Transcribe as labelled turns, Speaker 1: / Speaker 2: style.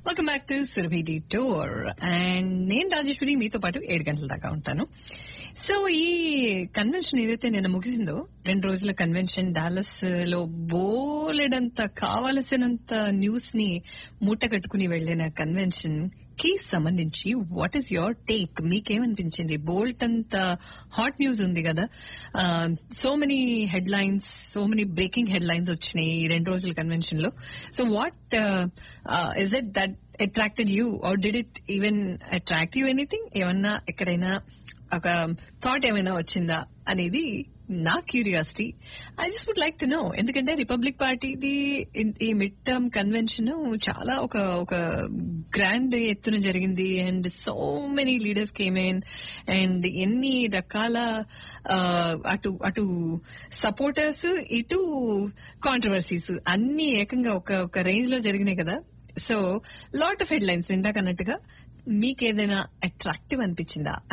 Speaker 1: welcome back to Surabhi tour and నేను రాజేశ్వరి మీతో పాటు ఏడు గంటల దాకా ఉంటాను సో ఈ కన్వెన్షన్ ఏదైతే నిన్న ముగిసిందో రెండు రోజుల కన్వెన్షన్ డాలస్ లో బోలెడంత కావలసినంత న్యూస్ ని మూట కట్టుకుని వెళ్లిన కన్వెన్షన్ కి సంబంధించి వాట్ ఈస్ యువర్ టేక్ మీకేమనిపించింది బోల్ట్ అంత హాట్ న్యూస్ ఉంది కదా so many headlines so many breaking headlines వచ్చినాయి ఈ రెండు రోజుల కన్వెన్షన్ లో so what is it that attracted you or did it even attract you anything ఏమన్నా ఎక్కడైనా ఒక థాట్ ఏమైనా వచ్చిందా అనేది నా curiosity I just would like to know ఎందుకంటే రిపబ్లిక్ పార్టీది ఈ మిడ్ టర్మ్ కన్వెన్షన్ చాలా ఒక ఒక గ్రాండ్ ఎత్తున జరిగింది and so many leaders came in and ఎన్ని రకాల అటు అటు సపోర్టర్స్ ఇటు కాంట్రవర్సీస్ అన్ని ఏకంగా ఒక ఒక రేంజ్ లో జరిగినాయి కదా so lot of headlines ఇందాక అన్నట్టుగా మీకేదైనా అట్రాక్టివ్ అనిపించిందా